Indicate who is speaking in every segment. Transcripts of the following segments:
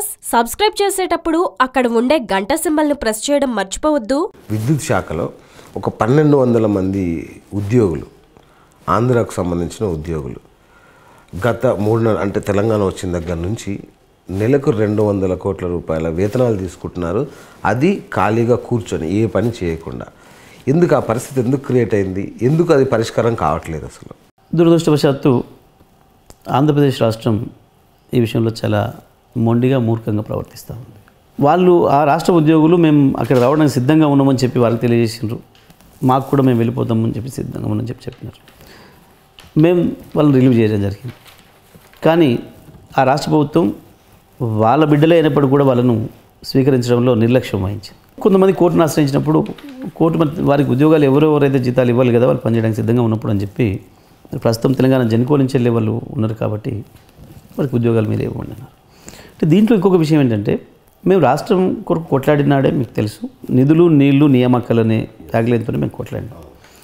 Speaker 1: plus subscribe చేసేటప్పుడు అక్కడ ఉండే గంట సింబల్ను ప్రెస్ చేయడం మర్చిపోవద్దు
Speaker 2: విద్యుత్ శాఖలో ఒక పన్నెండు వందల మంది ఉద్యోగులు ఆంధ్రాకు సంబంధించిన ఉద్యోగులు గత మూడు నెల అంటే తెలంగాణ వచ్చిన దగ్గర నుంచి నెలకు రెండు వందల కోట్ల రూపాయల వేతనాలు తీసుకుంటున్నారు అది ఖాళీగా కూర్చొని ఏ పని చేయకుండా ఎందుకు ఆ పరిస్థితి ఎందుకు క్రియేట్ అయింది ఎందుకు అది పరిష్కారం కావట్లేదు అసలు
Speaker 3: దురదృష్టవశాత్తు ఆంధ్రప్రదేశ్ రాష్ట్రం ఈ విషయంలో చాలా మొండిగా మూర్ఖంగా ప్రవర్తిస్తూ ఉంది వాళ్ళు ఆ రాష్ట్ర ఉద్యోగులు మేము అక్కడ రావడానికి సిద్ధంగా ఉన్నామని చెప్పి వాళ్ళకి తెలియజేసిండ్రు మాకు కూడా మేము వెళ్ళిపోతామని చెప్పి సిద్ధంగా ఉన్నామని చెప్పి చెప్పినారు మేము వాళ్ళని రిలీవ్ చేయడం జరిగింది కానీ ఆ రాష్ట్ర ప్రభుత్వం వాళ్ళ బిడ్డలే అయినప్పుడు కూడా వాళ్ళను స్వీకరించడంలో నిర్లక్ష్యం వహించింది కొంతమంది కోర్టును ఆశ్రయించినప్పుడు కోర్టు మరి వారికి ఉద్యోగాలు ఎవరెవరైతే జీతాలు ఇవ్వాలి కదా వాళ్ళు పనిచేయడానికి సిద్ధంగా ఉన్నప్పుడు అని చెప్పి ప్రస్తుతం తెలంగాణ జనుకోల నుంచి వెళ్ళే వాళ్ళు ఉన్నారు కాబట్టి వారికి ఉద్యోగాల మీద ఇవ్వండి అన్నారు అంటే దీంట్లో ఇంకొక విషయం ఏంటంటే మేము రాష్ట్రం కొరకు కొట్లాడినాడే మీకు తెలుసు నిధులు నీళ్లు నియామకాలనే ట్యాగ్లైన్తో మేము కొట్లాడినాం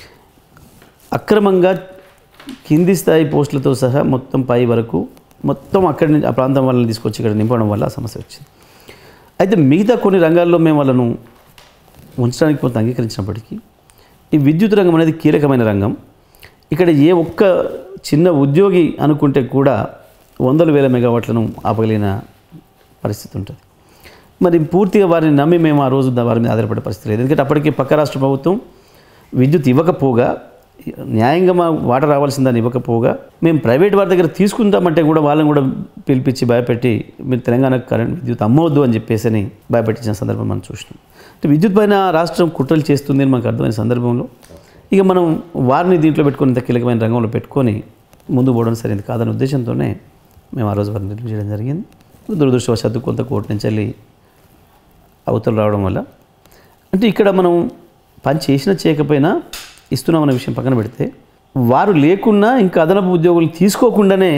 Speaker 3: అక్రమంగా కింది స్థాయి పోస్టులతో సహా మొత్తం పై వరకు మొత్తం అక్కడి నుంచి ఆ ప్రాంతం వాళ్ళని తీసుకొచ్చి ఇక్కడ నింపడం వల్ల ఆ సమస్య వచ్చింది అయితే మిగతా కొన్ని రంగాల్లో మేము వాళ్ళను ఉంచడానికి కొంత అంగీకరించినప్పటికీ ఈ విద్యుత్ రంగం అనేది కీలకమైన రంగం ఇక్కడ ఏ ఒక్క చిన్న ఉద్యోగి అనుకుంటే కూడా వందల వేల మెగావాట్లను ఆపగలిగిన పరిస్థితి ఉంటుంది మరి పూర్తిగా వారిని నమ్మి మేము ఆ రోజు దా- వారి మీద ఆధారపడే పరిస్థితి లేదు ఎందుకంటే అప్పటికే పక్క రాష్ట్ర ప్రభుత్వం విద్యుత్ ఇవ్వకపోగా న్యాయంగా మా వాటర్ రావాల్సిందని ఇవ్వకపోగా మేము ప్రైవేట్ వారి దగ్గర తీసుకుంటామంటే కూడా వాళ్ళని కూడా పిలిపించి భయపెట్టి మీరు తెలంగాణ కరెంట్ విద్యుత్ అమ్మవద్దు అని చెప్పేసి అని భయపెట్టించిన సందర్భం మనం చూసినాం అంటే విద్యుత్ పైన రాష్ట్రం కుట్రలు చేస్తుంది అని మనకు అర్థమైన సందర్భంలో ఇక మనం వారిని దీంట్లో పెట్టుకొని ఇంత కీలకమైన రంగంలో పెట్టుకొని ముందు పోవడం సరైనది కాదనే ఉద్దేశంతోనే మేము ఆ రోజు వారిని రిలీవ్ చేయడం జరిగింది దురదృష్టవశాత్తు కొంత కోర్టు నుంచి వెళ్ళి అవతలు రావడం వల్ల అంటే ఇక్కడ మనం పని చేసినా చేయకపోయినా ఇస్తున్నామన్న విషయం పక్కన పెడితే వారు లేకున్నా ఇంకా అదనపు ఉద్యోగులు తీసుకోకుండానే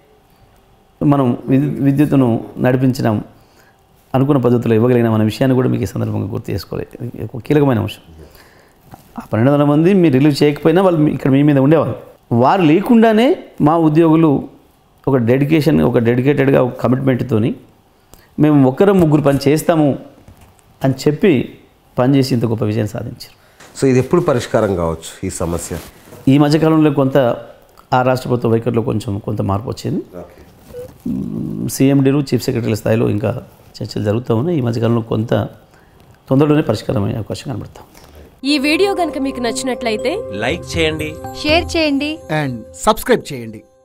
Speaker 3: మనం విద్యు విద్యుత్తును నడిపించడం అనుకున్న పద్ధతిలో ఇవ్వగలిగిన మన విషయాన్ని కూడా మీకు ఈ సందర్భంగా గుర్తు చేసుకోవాలి ఇది ఒక కీలకమైన అంశం ఆ పన్నెండు వందల మంది మీరు రిలీవ్ చేయకపోయినా వాళ్ళు మీ- ఇక్కడ మీ మీద ఉండేవాళ్ళు వారు లేకుండానే మా ఉద్యోగులు ఒక డెడికేషన్ ఒక డెడికేటెడ్గా ఒక కమిట్మెంట్తోని మేము ఒక్కరు ముగ్గురు పని చేస్తాము అని చెప్పి పనిచేసి ఇంత గొప్ప విజయం సాధించారు
Speaker 2: సో ఇది ఎప్పుడు పరిష్కారం కావచ్చు ఈ సమస్య
Speaker 3: ఈ మధ్యకాలంలో కొంత ఆ రాష్ట్ర ప్రభుత్వ వైఖరిలో కొంచెం కొంత మార్పు వచ్చింది సీఎండీలు చీఫ్ సెక్రటరీల స్థాయిలో ఇంకా చర్చలు జరుగుతూ ఉన్నాయి ఈ మధ్యకాలంలో కొంత తొందరలోనే పరిష్కారం అయ్యే అవకాశం కనబడతాం
Speaker 1: ఈ వీడియో గనుక మీకు నచ్చినట్లయితే
Speaker 4: లైక్ చేయండి
Speaker 5: షేర్ చేయండి
Speaker 6: అండ్ సబ్స్క్రైబ్ చేయండి